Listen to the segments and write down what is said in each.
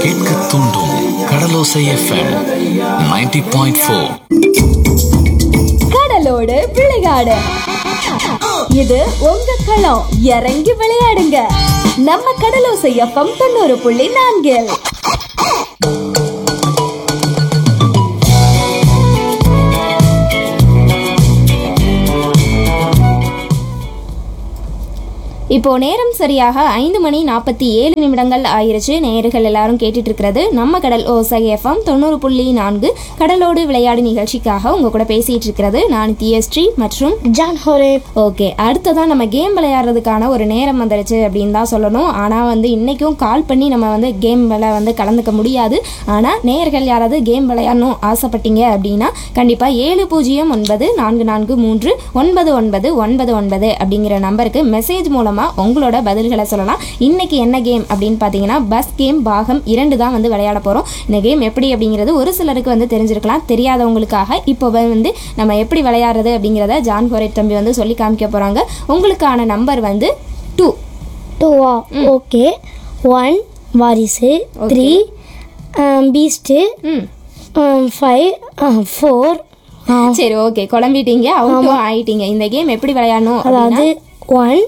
கேட்க தூண்டும் கடலோசை FM 90.4 point four கடலோடு விளையாடு இது உங்க களம் இறங்கி விளையாடுங்க நம்ம கடலோசை எஃப்எம் தொண்ணூறு புள்ளி நான்கில் இப்போ நேரம் சரியாக ஐந்து மணி நாற்பத்தி ஏழு நிமிடங்கள் ஆயிருச்சு நேயர்கள் எல்லாரும் கேட்டுட்டு இருக்கிறது நம்ம கடல் ஓசை எஃப்எம் தொண்ணூறு புள்ளி நான்கு கடலோடு விளையாடு நிகழ்ச்சிக்காக உங்க கூட பேசிட்டு இருக்கிறது நான் தியஸ்ரீ மற்றும் ஜான் ஹோரே ஓகே அடுத்ததான் நம்ம கேம் விளையாடுறதுக்கான ஒரு நேரம் வந்துருச்சு அப்படின்னு தான் சொல்லணும் ஆனால் வந்து இன்றைக்கும் கால் பண்ணி நம்ம வந்து கேம் விளை வந்து கலந்துக்க முடியாது ஆனால் நேயர்கள் யாராவது கேம் விளையாடணும் ஆசைப்பட்டீங்க அப்படின்னா கண்டிப்பாக ஏழு பூஜ்ஜியம் ஒன்பது நான்கு நான்கு மூன்று ஒன்பது ஒன்பது ஒன்பது ஒன்பது அப்படிங்கிற நம்பருக்கு மெசேஜ் மூலமாக உங்களோட பதில்களை சொல்லலாம் இன்னைக்கு என்ன கேம் அப்படின்னு பார்த்தீங்கன்னா பஸ் கேம் பாகம் இரண்டு தான் வந்து விளையாட போகிறோம் இந்த கேம் எப்படி அப்படிங்கிறது ஒரு சிலருக்கு வந்து தெரிஞ்சிருக்கலாம் தெரியாதவங்களுக்காக இப்போ வந்து நம்ம எப்படி விளையாடுறது அப்படிங்கிறத ஜான் கோரேட் தம்பி வந்து சொல்லி காமிக்க போகிறாங்க உங்களுக்கான நம்பர் வந்து டூ டூவா okay one Varisu three Beast ம் ஃபைவ் ஃபோர் சரி ஓகே குழம்பிட்டீங்க அவுட்டும் ஆயிட்டீங்க இந்த கேம் எப்படி விளையாடணும் அதாவது ஒன்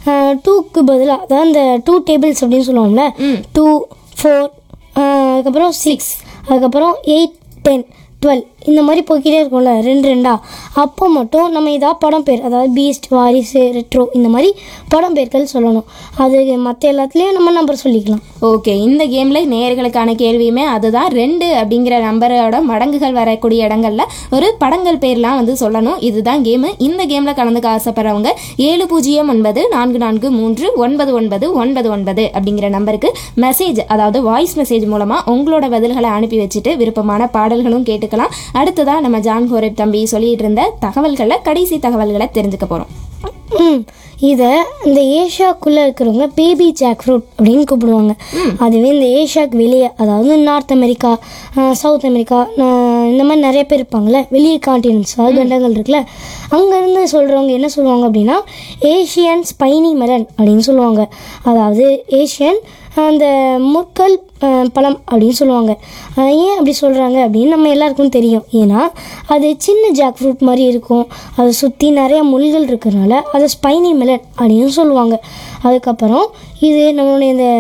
டூக்கு பதிலாக அதாவது இந்த டூ டேபிள்ஸ் அப்படின்னு சொல்லுவோம்ல டூ ஃபோர் அதுக்கப்புறம் சிக்ஸ் அதுக்கப்புறம் எயிட் டென் டுவெல் இந்த மாதிரி போய்க்கிட்டே இருக்கும்ல ரெண்டு ரெண்டா அப்போ மட்டும் நம்ம இதா படம் பேர் அதாவது பீஸ்ட் வாரிசு ரெட்ரோ இந்த மாதிரி படம் பேர்கள் சொல்லணும் அது மற்ற எல்லாத்துலேயும் நம்ம நம்பர் சொல்லிக்கலாம் ஓகே இந்த கேமில் நேயர்களுக்கான கேள்வியுமே அதுதான் ரெண்டு அப்படிங்கிற நம்பரோட மடங்குகள் வரக்கூடிய இடங்கள்ல ஒரு படங்கள் பேர்லாம் வந்து சொல்லணும் இதுதான் கேமு இந்த கேமில் கலந்துக்க ஆசைப்படுறவங்க ஏழு பூஜ்ஜியம் ஒன்பது நான்கு நான்கு மூன்று ஒன்பது ஒன்பது ஒன்பது ஒன்பது அப்படிங்கிற நம்பருக்கு மெசேஜ் அதாவது வாய்ஸ் மெசேஜ் மூலமாக உங்களோட பதில்களை அனுப்பி வச்சுட்டு விருப்பமான பாடல்களும் கேட்டுக்கலாம் அடுத்ததா நம்ம ஜான் ஹோரேப் தம்பி சொல்லிட்டு இருந்த தகவல்களை கடைசி தகவல்களை தெரிஞ்சுக்க போகிறோம் ம் இதை இந்த ஏஷியாக்குள்ளே இருக்கிறவங்க பேபி ஜாக் ஃப்ரூட் அப்படின்னு கூப்பிடுவாங்க அதுவே இந்த ஏஷியாவுக்கு வெளியே அதாவது நார்த் அமெரிக்கா அஹ், சவுத் அமெரிக்கா அஹ், இந்த மாதிரி நிறைய பேர் இருப்பாங்கள்ல வெளியே காண்டினன்ஸ் அதாவது கண்டங்கள் இருக்குல்ல அங்கேருந்து சொல்கிறவங்க என்ன சொல்லுவாங்க அப்படின்னா ஏஷியன் ஸ்பைனி மெலன் அப்படின்னு சொல்லுவாங்க அதாவது ஏஷியன் அந்த முற்கல் அஹ், பழம் அப்படின்னு சொல்லுவாங்க அஹ், ஏன் அப்படி சொல்கிறாங்க அப்படின்னு நம்ம எல்லாருக்கும் தெரியும் ஏன்னா அது சின்ன ஜாக் ஃப்ரூட் மாதிரி இருக்கும் அதை சுற்றி நிறைய முள்கள் இருக்கிறனால அதை ஸ்பைனி மெலன் அப்படின்னு சொல்லுவாங்க அதுக்கப்புறம் இது நம்மளுடைய இந்த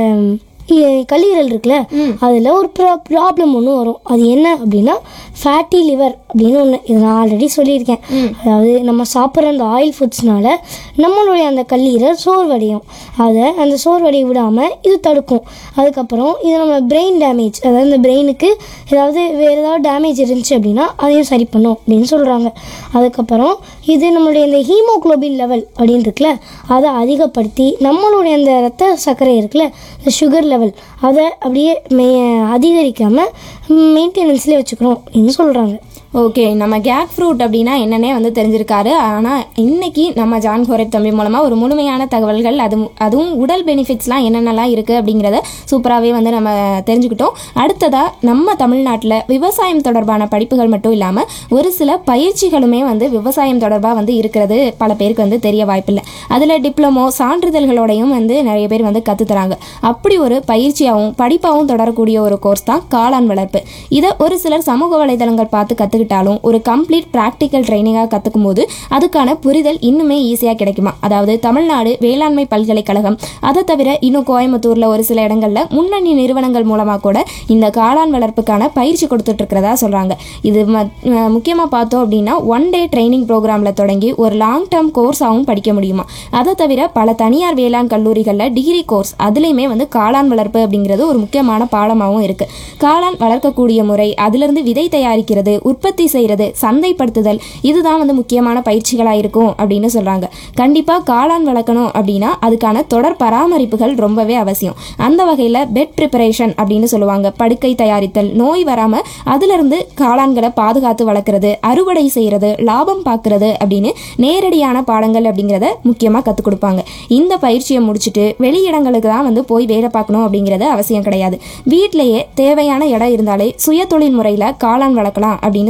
இ- கல்லீரல் இருக்குல்ல அதில் ஒரு ப்ரா ப்ராப்ளம் ஒன்று வரும் அது என்ன அப்படின்னா ஃபேட்டி லிவர் அப்படின்னு ஒன்று இதை நான் ஆல்ரெடி சொல்லியிருக்கேன் அதாவது நம்ம சாப்பிட்ற அந்த ஆயில் ஃபுட்ஸ்னால நம்மளுடைய அந்த கல்லீரல் சோர்வடையும் அதை அந்த சோர்வடைய விடாமல் இது தடுக்கும் அதுக்கப்புறம் இது நம்ம பிரெயின் டேமேஜ் அதாவது இந்த பிரெயினுக்கு ஏதாவது வேறு ஏதாவது டேமேஜ் இருந்துச்சு அப்படின்னா அதையும் சரி பண்ணும் அப்படின்னு சொல்கிறாங்க அதுக்கப்புறம் இது நம்மளுடைய இந்த ஹீமோகுளோபின் லெவல் அப்படின்னு இருக்குல்ல அதை அதிகப்படுத்தி நம்மளுடைய அந்த ரத்த சர்க்கரை இருக்குல்ல இந்த சுகர் லெவல் அதை அப்படியே மெ அதிகரிக்காமல் மெயின்டெனன்ஸ்லேயே வச்சுக்கணும் அப்படின்னு சொல்கிறாங்க ஓகே நம்ம கேக் ஃப்ரூட் அப்படின்னா என்னன்னே வந்து தெரிஞ்சிருக்காரு ஆனால் இன்னைக்கு நம்ம ஜான் கோரேப் தம்பி மூலமாக ஒரு முழுமையான தகவல்கள் அது அதுவும் உடல் பெனிஃபிட்ஸ்லாம் என்னென்னலாம் இருக்குது அப்படிங்கிறத சூப்பராகவே வந்து நம்ம தெரிஞ்சுக்கிட்டோம் அடுத்ததாக நம்ம தமிழ்நாட்டில் விவசாயம் தொடர்பான படிப்புகள் மட்டும் இல்லாமல் ஒரு சில பயிற்சிகளுமே வந்து விவசாயம் தொடர்பாக வந்து இருக்கிறது பல பேருக்கு வந்து தெரிய வாய்ப்பில்லை அதில் டிப்ளமோ சான்றிதழ்களோடையும் வந்து நிறைய பேர் வந்து கற்றுத்தராங்க அப்படி ஒரு பயிற்சியாகவும் படிப்பாகவும் தொடரக்கூடிய ஒரு கோர்ஸ் தான் காளான் வளர்ப்பு இதை ஒரு சிலர் சமூக வலைதளங்கள் பார்த்து கற்றுக்கிட்டாலும் ஒரு கம்ப்ளீட் ப்ராக்டிக்கல் ட்ரைனிங்காக கற்றுக்கும் போது அதுக்கான புரிதல் இன்னுமே ஈஸியாக கிடைக்குமா அதாவது தமிழ்நாடு வேளாண்மை பல்கலைக்கழகம் அதை தவிர இன்னும் கோயம்புத்தூரில் ஒரு சில இடங்களில் முன்னணி நிறுவனங்கள் மூலமாக கூட இந்த காளான் வளர்ப்புக்கான பயிற்சி கொடுத்துட்டு இருக்கிறதா சொல்கிறாங்க இது முக்கியமாக பார்த்தோம் அப்படின்னா ஒன் டே ட்ரைனிங் ப்ரோக்ராமில் தொடங்கி ஒரு லாங் டேர்ம் கோர்ஸாகவும் படிக்க முடியுமா அதை தவிர பல தனியார் வேளாண் கல்லூரிகளில் டிகிரி கோர்ஸ் அதுலேயுமே வந்து காளான் வளர்ப்பு அப்படிங்கிறது ஒரு முக்கியமான பாடமாகவும் இருக்குது காளான் வளர்க்கக்கூடிய முறை அதிலிருந்து விதை தயாரிக்கிறது உற்பத்தி செய்கிறது சந்தைப்படுத்துதல் இதுதான் வந்து முக்கியமான பயிற்சிகளாக இருக்கும் அப்படின்னு சொல்கிறாங்க கண்டிப்பாக காளான் வளர்க்கணும் அப்படின்னா அதுக்கான தொடர் பராமரிப்புகள் ரொம்பவே அவசியம் அந்த வகையில் பெட் ப்ரிப்பரேஷன் அப்படின்னு சொல்லுவாங்க படுக்கை தயாரித்தல் நோய் வராமல் அதிலிருந்து காளான்களை பாதுகாத்து வளர்க்குறது அறுவடை செய்கிறது லாபம் பார்க்கறது அப்படின்னு நேரடியான பாடங்கள் அப்படிங்கிறத முக்கியமாக கற்றுக் கொடுப்பாங்க இந்த பயிற்சியை முடிச்சுட்டு வெளியிடங்களுக்கு தான் வந்து போய் வேலை பார்க்கணும் அப்படிங்கிறது அவசியம் கிடையாது வீட்டிலேயே தேவையான இடம் இருந்தாலே சுய தொழில் முறையில் காளான் வளர்க்கலாம் அப்படின்னு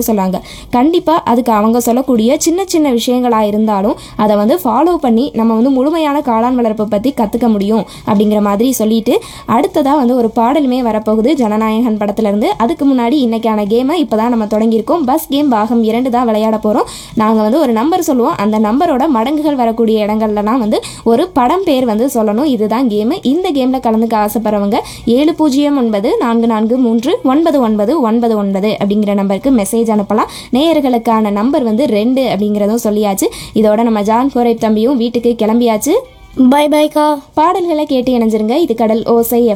சொல்லுவாங்க கண்டிப்பாக அதுக்கு அவங்க சொல்லக்கூடிய சின்ன சின்ன விஷயங்களாக இருந்தாலும் அதை வந்து ஃபாலோ பண்ணி நம்ம வந்து முழுமையான காளான் வளர்ப்பை பற்றி கற்றுக்க முடியும் அப்படிங்கிற மாதிரி சொல்லிட்டு அடுத்ததாக வந்து ஒரு பாடலுமே வரப்போகுது ஜனநாயகன் படத்துலேருந்து அதுக்கு முன்னாடி இன்னைக்கான கேமை இப்போ தான் நம்ம தொடங்கியிருக்கோம் பஸ் கேம் பாகம் இரண்டு தான் விளையாட போகிறோம் நாங்கள் வந்து ஒரு நம்பர் சொல்லுவோம் அந்த நம்பரோட மடங்குகள் வரக்கூடிய இடங்கள்லாம் வந்து ஒரு படம் பேர் வந்து சொல்லணும் இதுதான் கேமு இந்த கேமில் கலந்துக்க ஆசைப்படுறவங்க ஏழு பூஜ்ஜியம் ஒன்பது நான்கு நான்கு மூன்று ஒன்பது ஒன்பது ஒன்பது ஒன்பது அப்படிங்கிற நம்பருக்கு மெசேஜ் அனுப்பலாம் நேயர்களுக்கான நம்பர் வந்து ரெண்டு அப்படிங்கிறதும் சொல்லியாச்சு இதோட நம்ம ஜான் கோரை தம்பியும் வீட்டுக்கு கிளம்பியாச்சு பை பைக்கா பாடல்களை கேட்டு இணைஞ்சிருங்க இது கடல் ஓசை